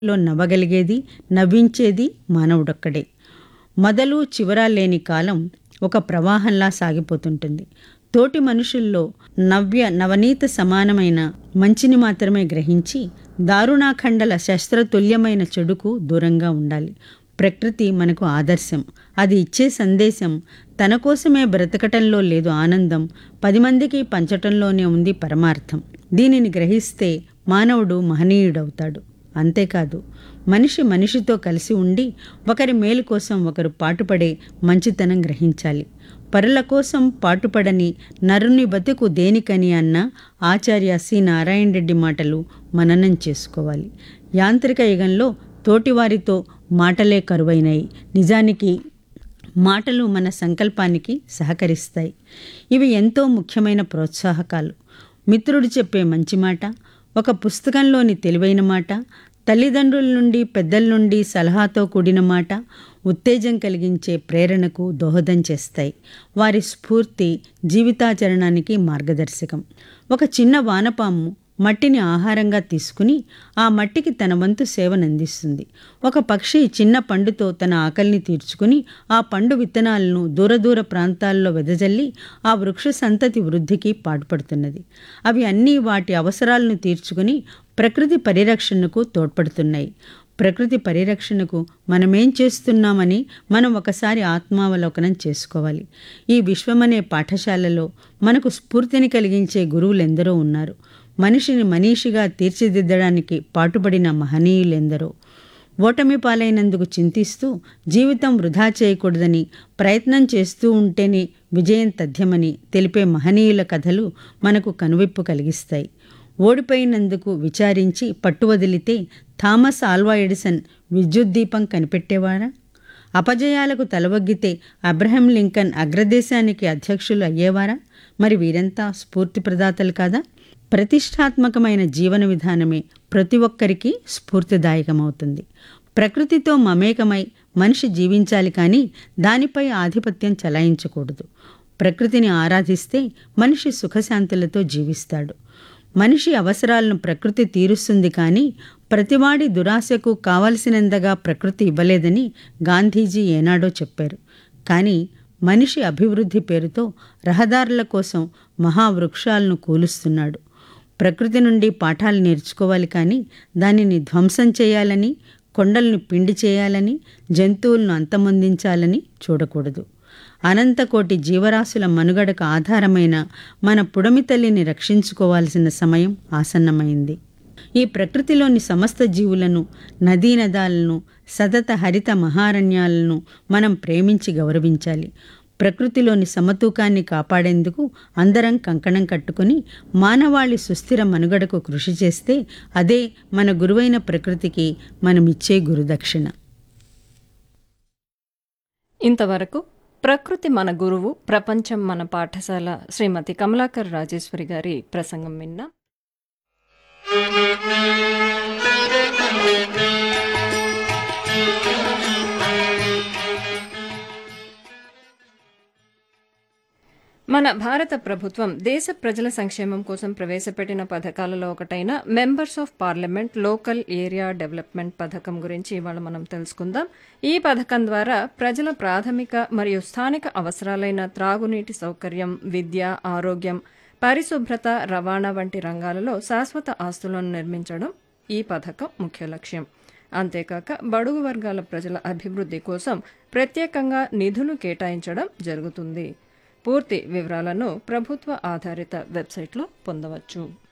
లో నవ్వగలిగేది నవ్వించేది మానవుడొక్కడే మొదలు చివర లేని కాలం ఒక ప్రవాహంలా సాగిపోతుంటుంది తోటి మనుషుల్లో నవ్య నవనీత సమానమైన మంచిని మాత్రమే గ్రహించి దారుణాఖండల శస్త్రతుల్యమైన చెడుకు దూరంగా ఉండాలి ప్రకృతి మనకు ఆదర్శం అది ఇచ్చే సందేశం తన కోసమే బ్రతకటంలో లేదు ఆనందం పది మందికి పంచటంలోనే ఉంది పరమార్థం దీనిని గ్రహిస్తే మానవుడు మహనీయుడవుతాడు అంతేకాదు మనిషి మనిషితో కలిసి ఉండి ఒకరి మేలు కోసం ఒకరు పాటుపడే మంచితనం గ్రహించాలి పరుల కోసం పాటుపడని నరుని బతుకు దేనికని అన్న ఆచార్య సి నారాయణ రెడ్డి మాటలు మననం చేసుకోవాలి యాంత్రిక యుగంలో తోటివారితో మాటలే కరువైనాయి నిజానికి మాటలు మన సంకల్పానికి సహకరిస్తాయి ఇవి ఎంతో ముఖ్యమైన ప్రోత్సాహకాలు మిత్రుడు చెప్పే మంచి మాట ఒక పుస్తకంలోని తెలివైన మాట తల్లిదండ్రుల నుండి పెద్దల నుండి సలహాతో కూడిన మాట ఉత్తేజం కలిగించే ప్రేరణకు దోహదం చేస్తాయి వారి స్ఫూర్తి జీవితాచరణానికి మార్గదర్శకం ఒక చిన్న వానపాము మట్టిని ఆహారంగా తీసుకుని ఆ మట్టికి తన వంతు సేవనందిస్తుంది ఒక పక్షి చిన్న పండుతో తన ఆకలిని తీర్చుకుని ఆ పండు విత్తనాలను దూరదూర ప్రాంతాల్లో వెదజల్లి ఆ వృక్ష సంతతి వృద్ధికి పాటుపడుతున్నది అవి అన్నీ వాటి అవసరాలను తీర్చుకుని ప్రకృతి పరిరక్షణకు తోడ్పడుతున్నాయి ప్రకృతి పరిరక్షణకు మనమేం చేస్తున్నామని మనం ఒకసారి ఆత్మావలోకనం చేసుకోవాలి ఈ విశ్వమనే పాఠశాలలో మనకు స్ఫూర్తిని కలిగించే గురువులు ఎందరో ఉన్నారు మనిషిని మనీషిగా తీర్చిదిద్దడానికి పాటుపడిన మహనీయులెందరో ఓటమి పాలైనందుకు చింతిస్తూ జీవితం వృధా చేయకూడదని ప్రయత్నం చేస్తూ ఉంటేనే విజయం తథ్యమని తెలిపే మహనీయుల కథలు మనకు కనువిప్పు కలిగిస్తాయి ఓడిపోయినందుకు విచారించి పట్టు వదిలితే థామస్ ఆల్వా ఎడిసన్ విద్యుత్ దీపం కనిపెట్టేవారా అపజయాలకు తలవగ్గితే అబ్రహం లింకన్ అగ్రదేశానికి అధ్యక్షులు అయ్యేవారా మరి వీరంతా స్ఫూర్తి ప్రదాతలు కాదా ప్రతిష్టాత్మకమైన జీవన విధానమే ప్రతి ఒక్కరికి స్ఫూర్తిదాయకమవుతుంది ప్రకృతితో మమేకమై మనిషి జీవించాలి కానీ దానిపై ఆధిపత్యం చలాయించకూడదు ప్రకృతిని ఆరాధిస్తే మనిషి సుఖశాంతులతో జీవిస్తాడు మనిషి అవసరాలను ప్రకృతి తీరుస్తుంది కానీ ప్రతివాడి దురాశకు కావలసినంతగా ప్రకృతి ఇవ్వలేదని గాంధీజీ ఏనాడో చెప్పారు కానీ మనిషి అభివృద్ధి పేరుతో రహదారుల కోసం మహావృక్షాలను కూలుస్తున్నాడు ప్రకృతి నుండి పాఠాలు నేర్చుకోవాలి కానీ దానిని ధ్వంసం చేయాలని కొండలను పిండి చేయాలని జంతువులను అంతమొందించాలని చూడకూడదు అనంతకోటి జీవరాశుల మనుగడకు ఆధారమైన మన పుడమి తల్లిని రక్షించుకోవాల్సిన సమయం ఆసన్నమైంది ఈ ప్రకృతిలోని సమస్త జీవులను నదీనదాలను సతత హరిత మహారణ్యాలను మనం ప్రేమించి గౌరవించాలి ప్రకృతిలోని సమతూకాన్ని కాపాడేందుకు అందరం కంకణం కట్టుకుని మానవాళి సుస్థిర మనుగడకు కృషి చేస్తే అదే మన గురువైన ప్రకృతికి మనమిచ్చే గురుదక్షిణ ఇంతవరకు ప్రకృతి మన గురువు ప్రపంచం మన పాఠశాల శ్రీమతి కమలాకర్ రాజేశ్వరి గారి ప్రసంగం విన్నా మన భారత ప్రభుత్వం దేశ ప్రజల సంక్షేమం కోసం ప్రవేశపెట్టిన పథకాలలో ఒకటైన members of parliament local area development పథకం గురించి ఇవాళ మనం తెలుసుకుందాం ఈ పథకం ద్వారా ప్రజల ప్రాథమిక మరియు స్థానిక అవసరాలైన త్రాగునీటి సౌకర్యం విద్య ఆరోగ్యం పరిశుభ్రత రవాణా వంటి రంగాలలో శాశ్వత ఆస్తులను నిర్మించడం ఈ పథకం ముఖ్య లక్ష్యం అంతేకాక బడుగు వర్గాల ప్రజల అభివృద్ధి కోసం ప్రత్యేకంగా నిధులు కేటాయించడం జరుగుతుంది పూర్తి వివరాలను ప్రభుత్వ ఆధారిత వెబ్సైట్లో పొందవచ్చు